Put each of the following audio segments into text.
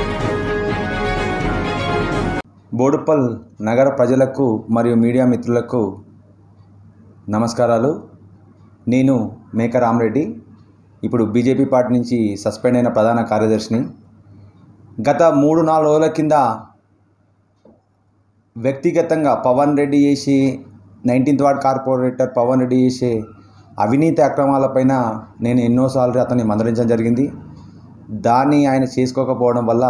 బోడుప్పల్ నగర ప్రజలకు మరియు మీడియా మిత్రులకు నమస్కారాలు నేను మేక రామరెడ్డి ఇప్పుడు బీజేపీ పార్టీ నుంచి సస్పెండ్ అయిన ప్రధాన కార్యదర్శిని గత మూడు నాలుగు రోజుల కింద వ్యక్తిగతంగా పవన్ రెడ్డి చేసి nineteenth ward corporator Pavan Reddy చేసే అవినీతి అక్రమాలపైన నేను ఎన్నోసార్లు అతన్ని మందలించడం జరిగింది దాన్ని ఆయన చేసుకోకపోవడం వల్ల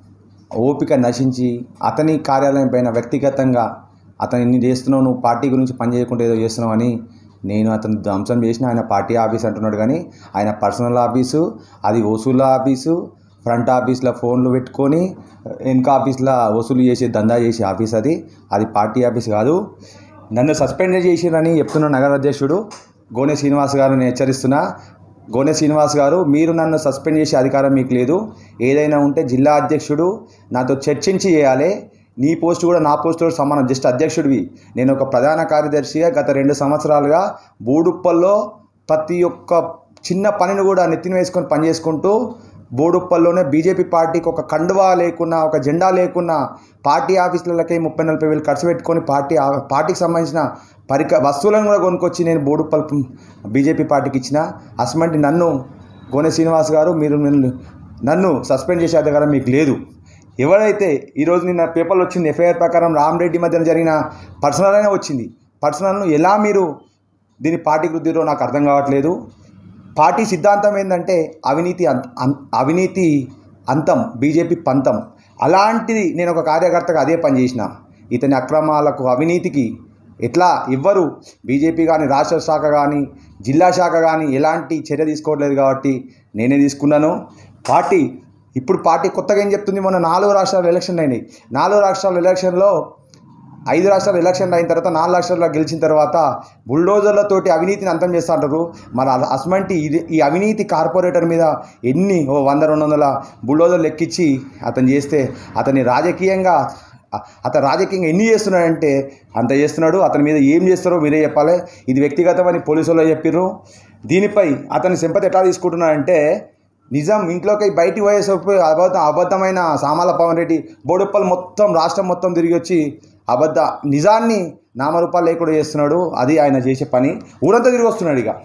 ఓపిక నశించి అతని కార్యాలయం పైన వ్యక్తిగతంగా అతను ఇన్ని చేస్తున్నావు నువ్వు పార్టీ గురించి పని చేయకుండా ఏదో చేస్తున్నావు అని నేను అతను ధ్వంసం చేసిన ఆయన పార్టీ ఆఫీస్ అంటున్నాడు కానీ ఆయన పర్సనల్ ఆఫీసు అది వసూళ్ళ ఆఫీసు ఫ్రంట్ ఆఫీస్లో ఫోన్లు పెట్టుకొని వెనక ఆఫీస్లో వసూలు చేసే దందా చేసే ఆఫీస్ అది అది పార్టీ ఆఫీస్ కాదు నన్ను సస్పెండ్ చేసిరని చెప్తున్న నగర అధ్యక్షుడు గోనె శ్రీనివాస్ గారిని హెచ్చరిస్తున్నా గోనె శ్రీనివాస్ గారు మీరు నన్ను సస్పెండ్ చేసే అధికారం మీకు లేదు ఏదైనా ఉంటే జిల్లా అధ్యక్షుడు నాతో చర్చించి చేయాలి నీ పోస్ట్ కూడా నా పోస్ట్ కూడా సమానం జస్ట్ అధ్యక్షుడివి నేను ఒక ప్రధాన కార్యదర్శిగా గత రెండు సంవత్సరాలుగా బూడుప్పల్లో ప్రతి ఒక్క చిన్న పనిని కూడా నెత్తిన వేసుకొని పని చేసుకుంటూ బోడుప్పల్లోనే బీజేపీ పార్టీకి ఒక కండువా లేకున్నా ఒక జెండా లేకున్నా పార్టీ ఆఫీసులకి ముప్పై నలభై వేలు ఖర్చు పెట్టుకొని పార్టీ ఆ- పార్టీకి సంబంధించిన పరిక వస్తువులను కూడా కొనుక్కొచ్చి నేను బోడుప్పల్ బీజేపీ పార్టీకి ఇచ్చిన అసమంటి నన్ను గోనె శ్రీనివాస్ గారు మీరు నన్ను నన్ను సస్పెండ్ చేసే అధికారం మీకు లేదు ఎవరైతే ఈరోజు నిన్న పేపర్లో వచ్చింది ఎఫ్ఐఆర్ ప్రకారం రామరెడ్డి మధ్యన జరిగిన పర్సనల్ అయినా వచ్చింది పర్సనల్ను ఎలా మీరు దీన్ని పార్టీకి రుద్దిరో నాకు అర్థం కావట్లేదు పార్టీ సిద్ధాంతం ఏంటంటే అవినీతి అంత అన్- అవినీతి అంతం బీజేపీ పంతం అలాంటిది నేను ఒక కార్యకర్తగా అదే పని చేసిన ఇతని అక్రమాలకు అవినీతికి ఎట్లా ఎవ్వరు బీజేపీ కానీ రాష్ట్ర శాఖ కానీ జిల్లా శాఖ కానీ ఎలాంటి చర్య తీసుకోవట్లేదు కాబట్టి నేనే తీసుకున్నాను పార్టీ ఇప్పుడు పార్టీ కొత్తగా ఏం చెప్తుంది మొన్న నాలుగు రాష్ట్రాలు ఎలక్షన్ అయినాయి నాలుగు రాష్ట్రాల ఎలక్షన్లో ఐదు రాష్ట్రాలు ఎలక్షన్ అయిన తర్వాత నాలుగు రాష్ట్రాల్లో గెలిచిన తర్వాత బుల్డోజర్లతోటి అవినీతిని అంతం చేస్తూ అంటారు మరి అల- అసమంటి ఇది ఈ అవినీతి కార్పొరేటర్ మీద ఎన్ని ఓ వంద రెండు వందల బుల్డోజర్లు ఎక్కించి అతను చేస్తే అతన్ని రాజకీయంగా అ- అతను రాజకీయంగా ఎన్ని చేస్తున్నాడంటే అంత చేస్తున్నాడు అతని మీద ఏం చేస్తారో మీరే చెప్పాలి ఇది వ్యక్తిగతమని పోలీసు వాళ్ళు చెప్పిర్రు దీనిపై అతని సింపతి ఎట్లా తీసుకుంటున్నాడంటే నిజం ఇంట్లోకి బయటికి పోయేసరికి అబద్ధం అబద్ధమైన సామాల పవన్ రెడ్డి బోడుప్పలు మొత్తం రాష్ట్రం మొత్తం తిరిగి వచ్చి అబద్ధ నిజాన్ని నామరూపాలు లేకుండా చేస్తున్నాడు అది ఆయన చేసే పని ఊరంతా తిరిగి వస్తున్నాడు ఇక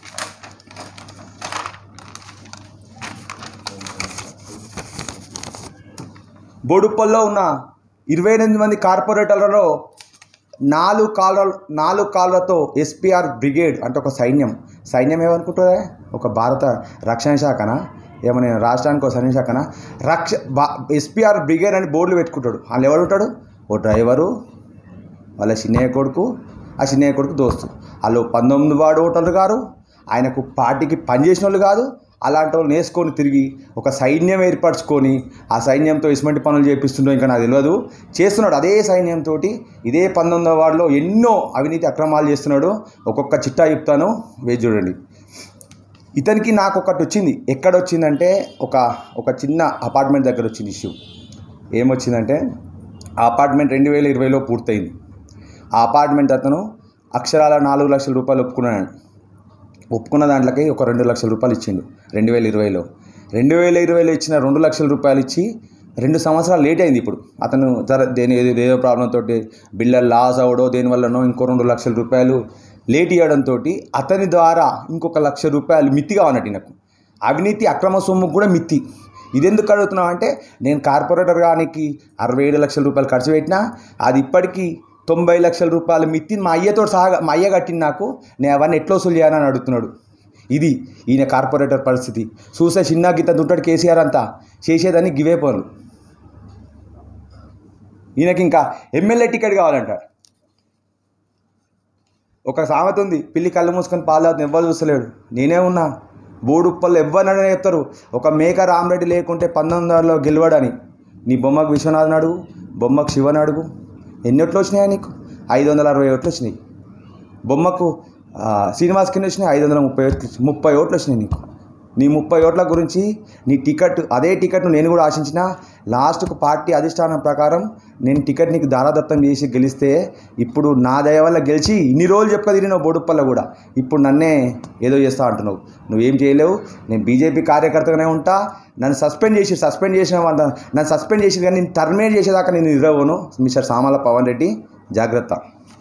బోడుప్పల్లో ఉన్న ఇరవై ఎనిమిది మంది కార్పొరేటర్లలో నాలుగు కాళ్ళ నాలుగు కాళ్ళతో ఎస్పీఆర్ బ్రిగేడ్ అంటే ఒక సైన్యం సైన్యం ఏమనుకుంటుందా ఒక భారత రక్షణ శాఖనా ఏమన్నా రాష్ట్రానికి ఒక సైన్య శాఖనా రక్ష బా ఎస్పీఆర్ బ్రిగేడ్ అని బోర్డులు పెట్టుకుంటాడు వాళ్ళు ఎవడు ఉంటాడు ఓ డ్రైవరు వాళ్ళ చిన్నయ్య కొడుకు ఆ చిన్నయ్య కొడుకు దోస్తు వాళ్ళు పంతొమ్మిది వాడు ఓటర్లు గారు ఆయనకు పార్టీకి పనిచేసిన వాళ్ళు కాదు అలాంటి వాళ్ళు నేసుకొని తిరిగి ఒక సైన్యం ఏర్పరచుకొని ఆ సైన్యంతో ఇటువంటి పనులు చేపిస్తుండో ఇంకా నాకు తెలియదు చేస్తున్నాడు అదే సైన్యంతో ఇదే పంతొమ్మిదవ వార్డులో ఎన్నో అవినీతి అక్రమాలు చేస్తున్నాడు ఒక్కొక్క చిట్టా చెప్తాను వేచి చూడండి ఇతనికి నాకు ఒకటి వచ్చింది ఎక్కడ వచ్చిందంటే ఒక ఒక చిన్న అపార్ట్మెంట్ దగ్గర వచ్చింది ఇష్యూ ఏమొచ్చిందంటే ఆ అపార్ట్మెంట్ రెండు వేల ఇరవైలో పూర్తయింది ఆ అపార్ట్మెంట్ అతను అక్షరాల నాలుగు లక్షల రూపాయలు ఒప్పుకున్నాడు ఒప్పుకున్న దాంట్లోకి ఒక రెండు లక్షల రూపాయలు ఇచ్చిండు రెండు వేల ఇరవైలో రెండు వేల ఇరవైలో ఇచ్చిన రెండు లక్షల రూపాయలు ఇచ్చి రెండు సంవత్సరాలు లేట్ అయింది ఇప్పుడు అతను జర దేని ఏదో ఏదో ప్రాబ్లం తోటి బిల్లలు లాస్ అవడో దేనివల్లనో ఇంకో రెండు లక్షల రూపాయలు లేట్ ఇవ్వడంతో అతని ద్వారా ఇంకొక లక్ష రూపాయలు మిత్తిగా ఉన్నట్టు నాకు అవినీతి అక్రమ సొమ్ము కూడా మిత్తి ఇదెందుకు అడుగుతున్నావు అంటే నేను కార్పొరేటర్ గానికి అరవై ఏడు లక్షల రూపాయలు ఖర్చు పెట్టినా అది ఇప్పటికీ తొంభై లక్షల రూపాయలు మిత్తి మా అయ్యతో సహా మా అయ్య కట్టింది నాకు నేను అవన్నీ ఎట్లా వసూలు చేయాలని అడుగుతున్నాడు ఇది ఈయన కార్పొరేటర్ పరిస్థితి చూసే చిన్న గీత దుంటాడు కేసీఆర్ అంతా చేసేదని గివే పనులు ఈయనకి ఇంకా ఎమ్మెల్యే టికెట్ కావాలంట ఒక సామెత ఉంది పిల్లి కళ్ళు మూసుకొని పాలు తాగుతుంది ఎవ్వరు చూస్తలేడు నేనే ఉన్నా బోడుప్పలు ఎవ్వరని చెప్తారు ఒక మేక రామరెడ్డి లేకుంటే పంతొమ్మిది వందలలో గెలవడని నీ బొమ్మకు విశ్వనాథన్ అడుగు బొమ్మకు శివన్ అడుగు ఎన్ని ఓట్లు వచ్చినాయా నీకు ఐదు వందల అరవై ఓట్లు వచ్చినాయి బొమ్మకు ఆ, శ్రీనివాస్ కింద వచ్చినాయి ఐదు వందల ముప్పై ఓట్లు ముప్పై ఓట్లు వచ్చినాయి నీకు నీ ముప్పై ఓట్ల గురించి నీ టికెట్ అదే టికెట్ను నేను కూడా ఆశించిన లాస్ట్కు పార్టీ అధిష్టానం ప్రకారం నేను టికెట్ నీకు దారాదత్తం చేసి గెలిస్తే ఇప్పుడు నా దయ వల్ల గెలిచి ఇన్ని రోజులు చెప్ప తిరిగినావు బొడుప్పల్ల కూడా ఇప్పుడు నన్నే ఏదో చేస్తా అంటున్నావు నువ్వేం చేయలేవు నేను బీజేపీ కార్యకర్తగానే ఉంటా నన్ను సస్పెండ్ చేసి సస్పెండ్ చేసిన వాళ్ళ- నన్ను సస్పెండ్ చేసి కానీ నేను టర్మినేట్ చేసేదాకా నేను ఇరవను మిస్టర్ సామాల పవన్ రెడ్డి జాగ్రత్త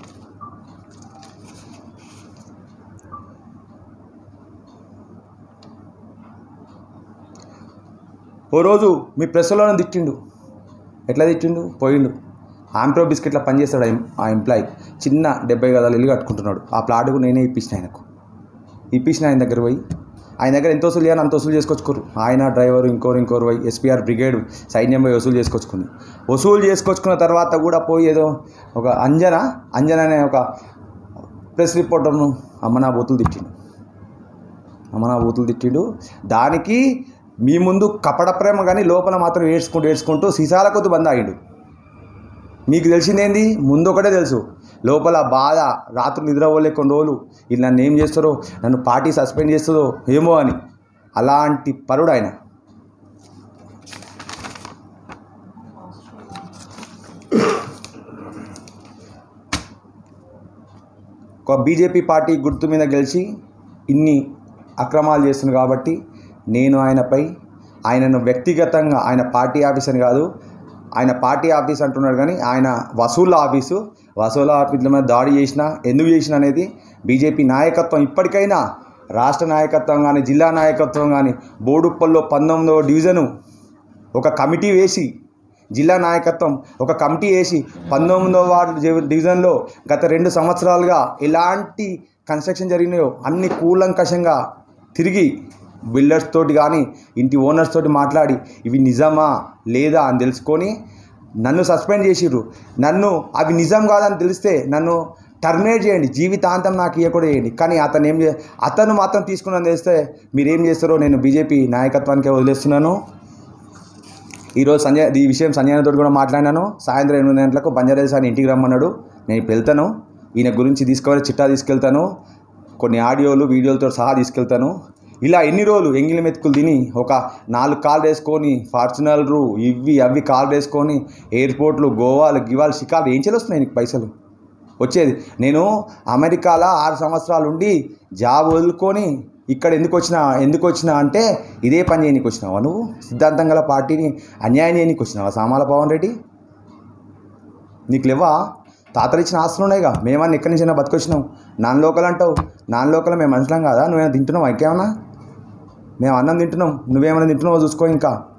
ఓ రోజు మీ ప్రెస్లోనే తిట్టిండు ఎట్లా తిట్టిండు పోయిండు ఆంప్రో బిస్కెట్లో పనిచేస్తాడు ఆ ఎం- ఆ ఎంప్లాయ్ చిన్న డెబ్బై గదాలు ఇల్లు కట్టుకుంటున్నాడు ఆ ప్లాట్ కూడా నేనే ఇప్పించిన ఆయనకు ఇప్పించిన ఆయన దగ్గర పోయి ఆయన దగ్గర ఎంత వసూలు చేయాలి అంత వసూలు చేసుకొచ్చుకోరు ఆయన డ్రైవర్ ఇంకోరు ఇంకోరు పోయి ఎస్పీఆర్ బ్రిగేడ్ సైన్యం పోయి వసూలు చేసుకొచ్చుకుంది వసూలు చేసుకొచ్చుకున్న తర్వాత కూడా పోయి ఏదో ఒక అంజన అంజన అనే ఒక ప్రెస్ రిపోర్టర్ను అమ్మ నా బూతులు తిట్టిండు అమ్మ నా బూతులు తిట్టిండు దానికి మీ ముందు కపట ప్రేమ కానీ లోపల మాత్రం ఏడ్చుకుంటూ ఏడ్చుకుంటూ సీసాల కొద్ది బంద్ ఆగిండు మీకు తెలిసిందేంది ముందు ఒకటే తెలుసు లోపల బాధ రాత్రులు నిద్రపోలే కొన్ని రోజులు ఇది నన్ను ఏం చేస్తారో నన్ను పార్టీ సస్పెండ్ చేస్తుందో ఏమో అని అలాంటి పరుడు ఆయన ఒక బీజేపీ పార్టీ గుర్తు మీద గెలిచి ఇన్ని అక్రమాలు చేస్తుంది కాబట్టి నేను ఆయనపై ఆయనను వ్యక్తిగతంగా ఆయన పార్టీ ఆఫీస్ అని కాదు ఆయన పార్టీ ఆఫీస్ అంటున్నాడు కానీ ఆయన వసూళ్ళ ఆఫీసు వసూళ్ళ ఆఫీసుల మీద దాడి చేసిన ఎందుకు చేసిన అనేది బీజేపీ నాయకత్వం ఇప్పటికైనా రాష్ట్ర నాయకత్వం కానీ జిల్లా నాయకత్వం కానీ బోడుప్పల్లో పంతొమ్మిదవ డివిజను ఒక కమిటీ వేసి జిల్లా నాయకత్వం ఒక కమిటీ వేసి పంతొమ్మిదవ వార్డు డివి- డివిజన్లో గత రెండు సంవత్సరాలుగా ఎలాంటి కన్స్ట్రక్షన్ జరిగినాయో అన్ని కూలంకషంగా తిరిగి బిల్డర్స్ తోటి కానీ ఇంటి ఓనర్స్ తోటి మాట్లాడి ఇవి నిజమా లేదా అని తెలుసుకొని నన్ను సస్పెండ్ చేసిర్రు నన్ను అవి నిజం కాదని తెలిస్తే నన్ను టర్మినేట్ చేయండి జీవితాంతం నాకు ఇవ్వకూడదు చేయండి కానీ అతను ఏం చే అతను మాత్రం తీసుకున్నది తెలిస్తే మీరేం చేస్తారో నేను బీజేపీ నాయకత్వానికే వదిలేస్తున్నాను ఈరోజు సంజయ్ ఈ విషయం సంజయ్ తోటి కూడా మాట్లాడినాను సాయంత్రం ఎనిమిది గంటలకు బంజారాహిల్స్ అని ఇంటికి రమ్మన్నాడు నేను ఇప్పుడు వెళ్తాను ఈయన గురించి తీసుకువెళ్ళి చిట్టా తీసుకెళ్తాను కొన్ని ఆడియోలు వీడియోలతో సహా తీసుకెళ్తాను ఇలా ఎన్ని రోజులు ఎంగిలి మెతుకులు తిని ఒక నాలుగు కాళ్ళు వేసుకొని ఫార్చునర్లు ఇవి అవి కాళ్ళు వేసుకొని ఎయిర్పోర్ట్లు గోవాలు గివాలు షికాలు ఏం వస్తున్నాయి నీకు పైసలు వచ్చేది నేను అమెరికాలో ఆరు సంవత్సరాలు ఉండి జాబ్ వదులుకొని ఇక్కడ ఎందుకు వచ్చినా ఎందుకు వచ్చినా అంటే ఇదే పని చేయనీకి వచ్చినావా నువ్వు సిద్ధాంతం గల పార్టీని అన్యాయం చేయనీకి వచ్చినావా సామాల పవన్ రెడ్డి నీకు లేవా తాతలు ఇచ్చిన ఆస్తులు ఉన్నాయిగా మేమన్నా ఎక్కడి నుంచి బతికొచ్చినాం నాన్ లోకల్ అంటావు నాన్ లోకల్ మేము మనుషులం కాదా నువ్వేమైనా తింటున్నావు ఇంకేమన్నా మేము అన్నం తింటున్నాం నువ్వేమైనా తింటున్నావో చూసుకో ఇంకా